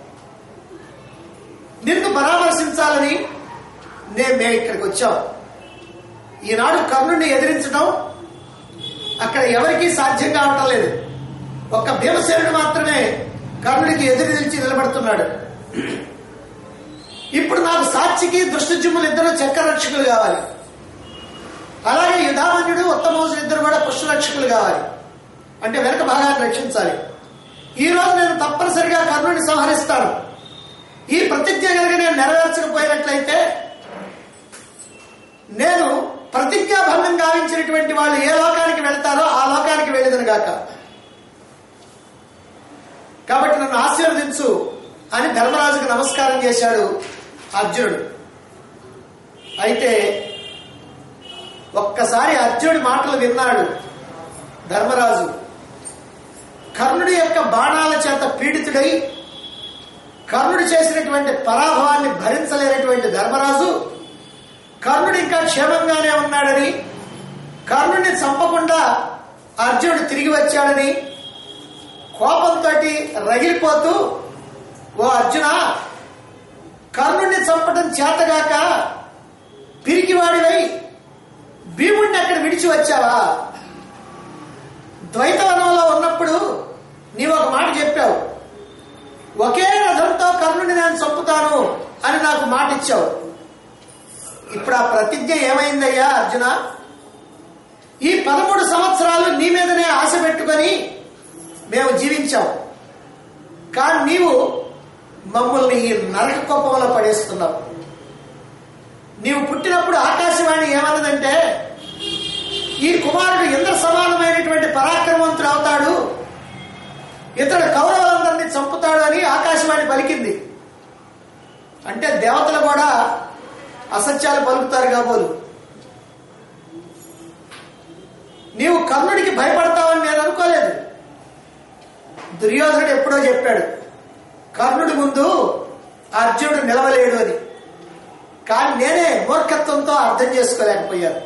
A: నిన్ను పరామర్శించాలని నేను మేము ఇక్కడికి వచ్చాం ఈనాడు కర్ణుడిని ఎదిరించడం అక్కడ ఎవరికీ సాధ్యం కావటం లేదు ఒక్క భీమసేనుడు మాత్రమే కర్ణుడికి ఎదురు నిలిచి నిలబడుతున్నాడు ఇప్పుడు నాకు సాక్షికి దుష్టజుమ్ములు ఇద్దరు చక్రరక్షకులు కావాలి అలాగే యుధామన్యుడు ఉత్తమోజులు ఇద్దరు కూడా పుష్పరక్షకులు కావాలి అంటే వెనక భాగాన్ని రక్షించాలి ఈ రోజు నేను తప్పనిసరిగా కర్ణుడిని సంహరిస్తాను ఈ ప్రతిజ్ఞ కనుక నేను నెరవేర్చకపోయినట్లయితే నేను ప్రతిజ్ఞాభంగం గావించినటువంటి వాళ్ళు ఏ లోకానికి వెళ్తారో ఆ లోకానికి వెళ్ళేదని గాక కాబట్టి నన్ను ఆశీర్వదించు అని ధర్మరాజుకు నమస్కారం చేశాడు అర్జునుడు అయితే ఒక్కసారి అర్జునుడి మాటలు విన్నాడు ధర్మరాజు కర్ణుడి యొక్క బాణాల చేత పీడితుడై కర్ణుడు చేసినటువంటి పరాభవాన్ని భరించలేనటువంటి ధర్మరాజు కర్ణుడు ఇంకా క్షేమంగానే ఉన్నాడని కర్ణుడిని చంపకుండా అర్జునుడు తిరిగి వచ్చాడని కోపంతో రగిలిపోతూ ఓ అర్జున కర్ణుడిని చంపడం చేతగాక పిరికివాడివై భీముడిని అక్కడ విడిచి వచ్చావా ద్వైతవనంలో ఉన్నప్పుడు నీవు ఒక మాట చెప్పావు ఒకే రథంతో కర్ణుని నేను చంపుతాను అని నాకు మాట ఇచ్చావు ఇప్పుడు ఆ ప్రతిజ్ఞ ఏమైందయ్యా అర్జున ఈ పదమూడు సంవత్సరాలు నీ మీదనే ఆశ పెట్టుకొని మేము జీవించాం కానీ నీవు మమ్మల్ని ఈ నరక కోపంలో పడేస్తున్నావు నీవు పుట్టినప్పుడు ఆకాశవాణి ఏమన్నదంటే ఈ కుమారుడు ఇంద్ర సమానమైనటువంటి పరాక్రమవంతుడు అవుతాడు ఇతడు కౌరవులందరినీ చంపుతాడు అని ఆకాశవాణి పలికింది అంటే దేవతలు కూడా అసత్యాలు పలుకుతారు కాబోలు నీవు కర్ణుడికి భయపడతావని నేను అనుకోలేదు దుర్యోధనుడు ఎప్పుడో చెప్పాడు కర్ణుడి ముందు అర్జునుడు నిలవలేడు అని కానీ నేనే మూర్ఖత్వంతో అర్థం చేసుకోలేకపోయాను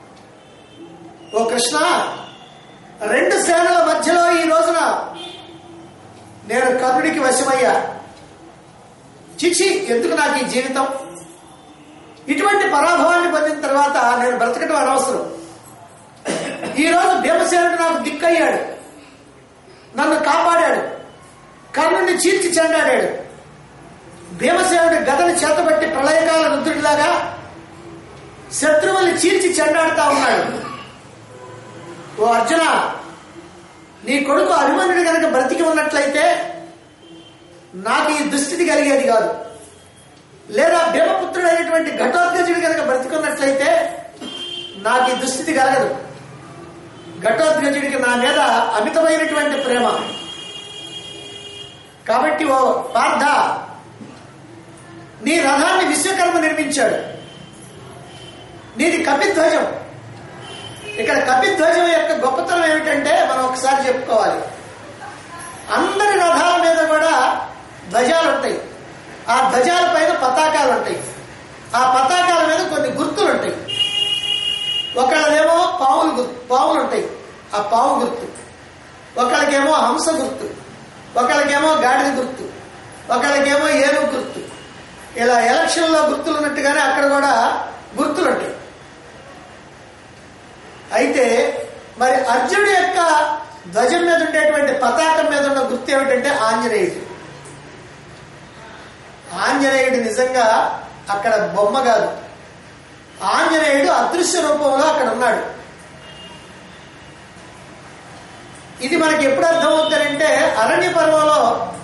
A: ఓ కృష్ణ రెండు సేనల మధ్యలో ఈ రోజున నేను కర్ణుడికి వశమయ్యా చిచి ఎందుకు నాకు ఈ జీవితం ఇటువంటి పరాభవాన్ని పొందిన తర్వాత నేను బ్రతకటం అనవసరం ఈ రోజు భీమసేనుడు నాకు దిక్కయ్యాడు నన్ను కాపాడాడు కర్ణుడిని చీల్చి చెండాడాడు భీమసేనుడి గదను చేతబట్టి ప్రళయకాల రుద్రుడిలాగా శత్రువుల్ని చీల్చి చెండాడుతా ఉన్నాడు ఓ అర్జున నీ కొడుకు అభిమన్యుడు కనుక బ్రతికి ఉన్నట్లయితే నాకు ఈ దుస్థితి కలిగేది కాదు లేదా భీమపుత్రుడైనటువంటి ఘటోత్కజుడు కనుక బ్రతికున్నట్లయితే నాకు ఈ దుస్థితి కలగదు ఘటోత్కజుడికి నా మీద అమితమైనటువంటి ప్రేమ కాబట్టి ఓ పార్థ నీ రథాన్ని విశ్వకర్మ నిర్మించాడు నీది కపిధ్వజం ఇక్కడ కపిధ్వజం యొక్క గొప్పతనం ఏమిటంటే మనం ఒకసారి చెప్పుకోవాలి అందరి రథాల మీద కూడా ధ్వజాలు ఉంటాయి ఆ ధ్వజాల పైన పతాకాలు ఉంటాయి ఆ పతాకాల మీద కొన్ని గుర్తులు ఉంటాయి ఒకళ్ళదేమో పావులు గుర్తు పావులు ఉంటాయి ఆ పావు గుర్తు ఒకళ్ళకేమో హంస గుర్తు ఒకళ్ళకేమో గాడిద గుర్తు ఒకళ్ళకేమో ఏనుగు గుర్తు ఇలా ఎలక్షన్లో గుర్తులు ఉన్నట్టుగానే అక్కడ కూడా గుర్తులు ఉంటాయి అయితే మరి అర్జునుడి యొక్క ధ్వజం మీద ఉండేటువంటి పతాకం మీద ఉన్న గుర్తు ఏమిటంటే ఆంజనేయుడు ఆంజనేయుడు నిజంగా అక్కడ బొమ్మ కాదు ఆంజనేయుడు అదృశ్య రూపంలో అక్కడ ఉన్నాడు ఇది మనకి ఎప్పుడు అర్థమవుతారంటే అరణ్య పర్వంలో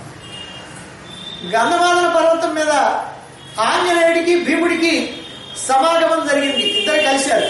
A: గంధమాదన పర్వతం మీద ఆంజనేయుడికి భీముడికి సమాగమం జరిగింది ఇద్దరు కలిశారు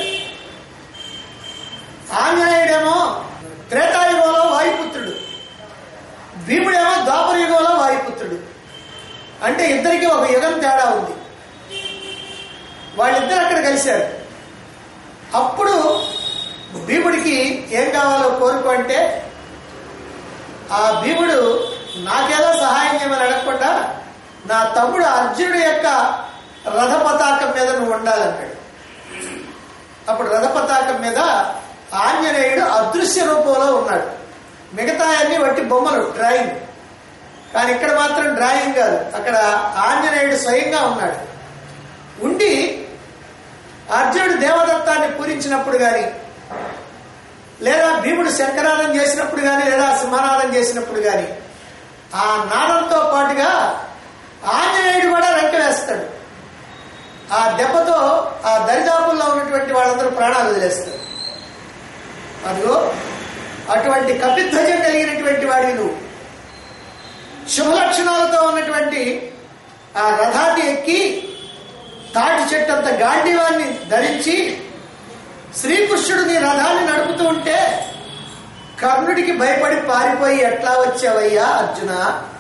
A: ఆంజనేయుడేమో త్రేతాయుగంలో వాయుపుత్రుడు భీముడేమో ద్వాపర యుగంలో వాయుపుత్రుడు అంటే ఇద్దరికి ఒక యుగం తేడా ఉంది వాళ్ళిద్దరు అక్కడ కలిశారు అప్పుడు భీముడికి ఏం కావాలో కోరుకో అంటే ఆ భీముడు నాకేదో సహాయం చేయమని అడగకుండా నా తమ్ముడు అర్జునుడి యొక్క రథ పతాకం మీద నువ్వు ఉండాలన్నాడు అప్పుడు రథ పతాకం మీద ఆంజనేయుడు అదృశ్య రూపంలో ఉన్నాడు మిగతా అన్ని వట్టి బొమ్మలు డ్రాయింగ్ కానీ ఇక్కడ మాత్రం డ్రాయింగ్ కాదు అక్కడ ఆంజనేయుడు స్వయంగా ఉన్నాడు ఉండి అర్జునుడు దేవదత్తాన్ని పూరించినప్పుడు గాని లేదా భీముడు శంకరాదం చేసినప్పుడు గాని లేదా సింహనాదం చేసినప్పుడు గాని ఆ నాదంతో పాటుగా ఆంజనేయుడు కూడా రంక వేస్తాడు ఆ దెబ్బతో ఆ దరిదాపుల్లో ఉన్నటువంటి వాళ్ళందరూ ప్రాణాలు వదిలేస్తారు అదిగో అటువంటి కపిధ్వజం కలిగినటువంటి వాడివి నువ్వు శుభ లక్షణాలతో ఉన్నటువంటి ఆ రథాన్ని ఎక్కి తాటి చెట్టంత గాంధీవాన్ని ధరించి శ్రీకృష్ణుడు నీ రథాన్ని నడుపుతూ ఉంటే కర్ణుడికి భయపడి పారిపోయి ఎట్లా వచ్చావయ్యా అర్జున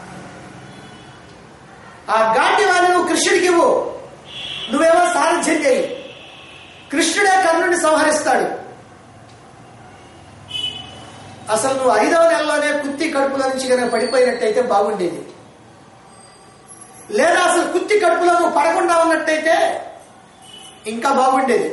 A: ఆ గాంధీవాన్ని నువ్వు కృష్ణుడికి ఇవ్వు నువ్వేమో సారథ్యం చేయి కృష్ణుడే కర్ణుడిని సంహరిస్తాడు అసలు నువ్వు ఐదవ నెలలోనే కుత్తి కడుపులో నుంచి కనుక పడిపోయినట్టయితే బాగుండేది లేదా అసలు కుత్తి కడుపులో నువ్వు పడకుండా ఉన్నట్టయితే ఇంకా బాగుండేది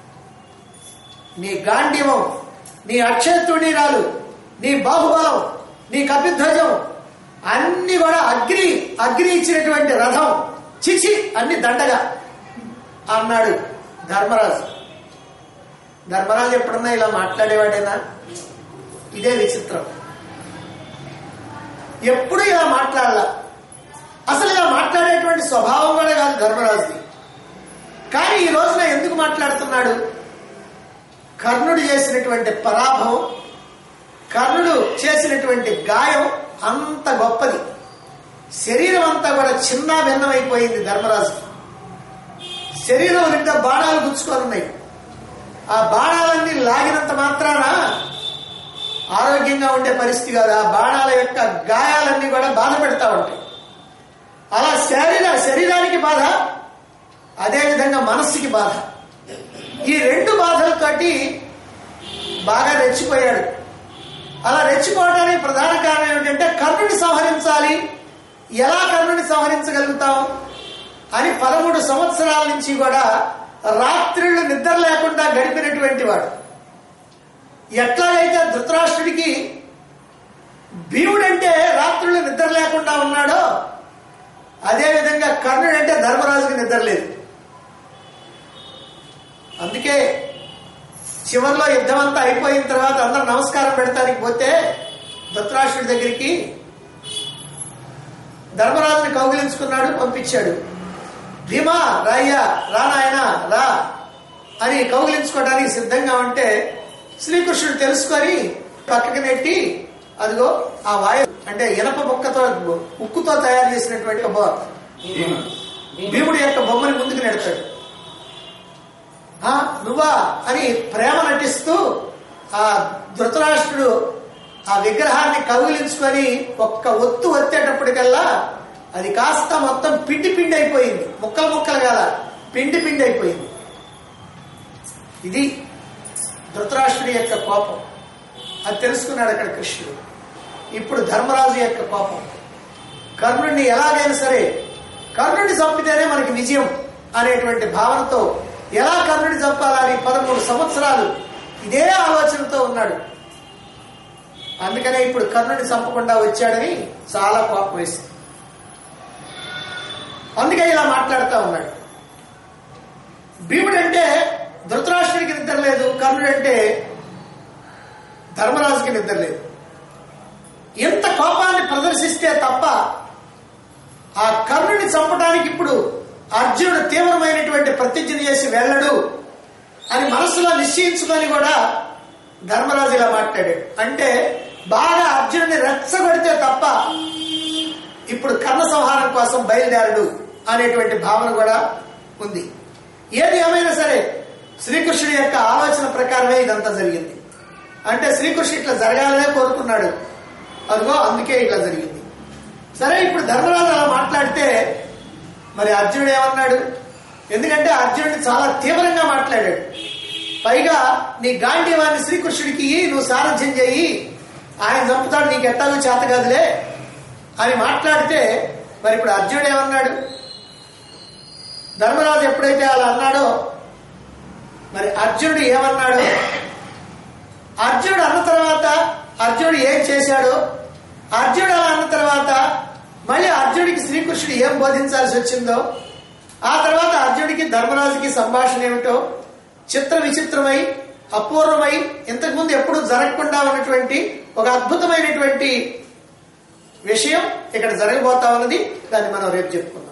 A: నీ గాంధీవం నీ అక్షయతుడీరాలు నీ బాహుబలం నీ కపిధ్వజం అన్ని కూడా అగ్ని అగ్ని ఇచ్చినటువంటి రథం చిచి అన్ని దండగా అన్నాడు ధర్మరాజు ధర్మరాజు ఎప్పుడన్నా ఇలా మాట్లాడేవాడేనా ఇదే విచిత్రం ఎప్పుడు ఇలా మాట్లాడాల అసలు ఇలా మాట్లాడేటువంటి స్వభావం కూడా కాదు ధర్మరాజుది కానీ ఈ రోజున ఎందుకు మాట్లాడుతున్నాడు కర్ణుడు చేసినటువంటి పరాభవం కర్ణుడు చేసినటువంటి గాయం అంత గొప్పది శరీరం అంతా కూడా చిన్న భిన్నమైపోయింది ధర్మరాజుకి శరీరం నిండా బాణాలు గుచ్చుకొని ఉన్నాయి ఆ బాణాలన్నీ లాగినంత మాత్రాన ఆరోగ్యంగా ఉండే పరిస్థితి కాదు ఆ బాణాల యొక్క గాయాలన్నీ కూడా బాధ పెడతా ఉంటాయి అలా శరీర శరీరానికి బాధ అదేవిధంగా మనస్సుకి బాధ ఈ రెండు బాధలతోటి బాగా రెచ్చిపోయాడు అలా రెచ్చిపోవడానికి ప్రధాన కారణం ఏమిటంటే కర్ణుని సంహరించాలి ఎలా కర్ణుని సంహరించగలుగుతాం అని పదమూడు సంవత్సరాల నుంచి కూడా రాత్రిళ్ళు నిద్ర లేకుండా గడిపినటువంటి వాడు ఎట్లాగైతే ధృతరాష్ట్రుడికి భీముడంటే రాత్రులు నిద్ర లేకుండా ఉన్నాడో అదేవిధంగా కర్ణుడంటే ధర్మరాజుకి నిద్ర లేదు అందుకే చివరిలో యుద్ధం అంతా అయిపోయిన తర్వాత అందరు నమస్కారం పెడతానికి పోతే ధృతరాష్ట్రుడి దగ్గరికి ధర్మరాజుని కౌగిలించుకున్నాడు పంపించాడు భీమా రాయ్యా రా నాయనా రా అని కౌగిలించుకోవడానికి సిద్ధంగా ఉంటే శ్రీకృష్ణుడు తెలుసుకొని పక్కకి నెట్టి అదిగో ఆ వాయు అంటే ఇనప ముక్కతో ఉక్కుతో తయారు చేసినటువంటి ఒక భీముడి యొక్క బొమ్మని ముందుకు నెడతాడు ఆ నువ్వా అని ప్రేమ నటిస్తూ ఆ ధృతరాష్ట్రుడు ఆ విగ్రహాన్ని కౌగిలించుకొని ఒక్క ఒత్తు ఒత్తేటప్పటికల్లా అది కాస్త మొత్తం పిండి పిండి అయిపోయింది ముక్కలు ముక్కలు కాల పిండి పిండి అయిపోయింది ఇది ధృతరాష్ట్రుడి యొక్క కోపం అది తెలుసుకున్నాడు అక్కడ కృష్ణుడు ఇప్పుడు ధర్మరాజు యొక్క కోపం కర్ణుడిని ఎలాగైనా సరే కర్ణుడిని చంపితేనే మనకి విజయం అనేటువంటి భావనతో ఎలా కర్ణుడిని చంపాలని పదమూడు సంవత్సరాలు ఇదే ఆలోచనతో ఉన్నాడు అందుకనే ఇప్పుడు కర్ణుడిని చంపకుండా వచ్చాడని చాలా కోపం వేసింది అందుకే ఇలా మాట్లాడుతూ ఉన్నాడు భీముడంటే ధృతరాష్ట్రుడికి నిద్ర లేదు కర్ణుడంటే ధర్మరాజుకి నిద్ర లేదు ఎంత కోపాన్ని ప్రదర్శిస్తే తప్ప ఆ కర్ణుని చంపడానికి ఇప్పుడు అర్జునుడు తీవ్రమైనటువంటి ప్రతిజ్ఞ చేసి వెళ్ళడు అని మనసులో నిశ్చయించుకొని కూడా ధర్మరాజు ఇలా మాట్లాడాడు అంటే బాగా అర్జునుడిని రెచ్చగొడితే తప్ప ఇప్పుడు కర్ణ సంహారం కోసం బయలుదేరడు అనేటువంటి భావన కూడా ఉంది ఏది ఏమైనా సరే శ్రీకృష్ణుడి యొక్క ఆలోచన ప్రకారమే ఇదంతా జరిగింది అంటే శ్రీకృష్ణుడు ఇట్లా జరగాలనే కోరుకున్నాడు అదిగో అందుకే ఇట్లా జరిగింది సరే ఇప్పుడు ధర్మరాజు అలా మాట్లాడితే మరి అర్జునుడు ఏమన్నాడు ఎందుకంటే అర్జునుడు చాలా తీవ్రంగా మాట్లాడాడు పైగా నీ గాంధీవాన్ని శ్రీకృష్ణుడికి ఇయ్యి, నువ్వు సారథ్యం చెయ్యి ఆయన చంపుతాడు నీకు ఎట్టాగో చేత కాదులే అని మాట్లాడితే మరి ఇప్పుడు అర్జునుడు ఏమన్నాడు ధర్మరాజు ఎప్పుడైతే అలా అన్నాడో మరి అర్జునుడు ఏమన్నాడు అర్జునుడు అన్న తర్వాత అర్జునుడు ఏం చేశాడో అర్జునుడు అలా అన్న తర్వాత మళ్ళీ అర్జునుడికి శ్రీకృష్ణుడు ఏం బోధించాల్సి వచ్చిందో ఆ తర్వాత అర్జునుడికి ధర్మరాజుకి సంభాషణ ఏమిటో చిత్ర విచిత్రమై అపూర్వమై ఇంతకుముందు ఎప్పుడు జరగకుండా ఉన్నటువంటి ఒక అద్భుతమైనటువంటి విషయం ఇక్కడ జరగబోతా ఉన్నది దాన్ని మనం రేపు చెప్పుకుందాం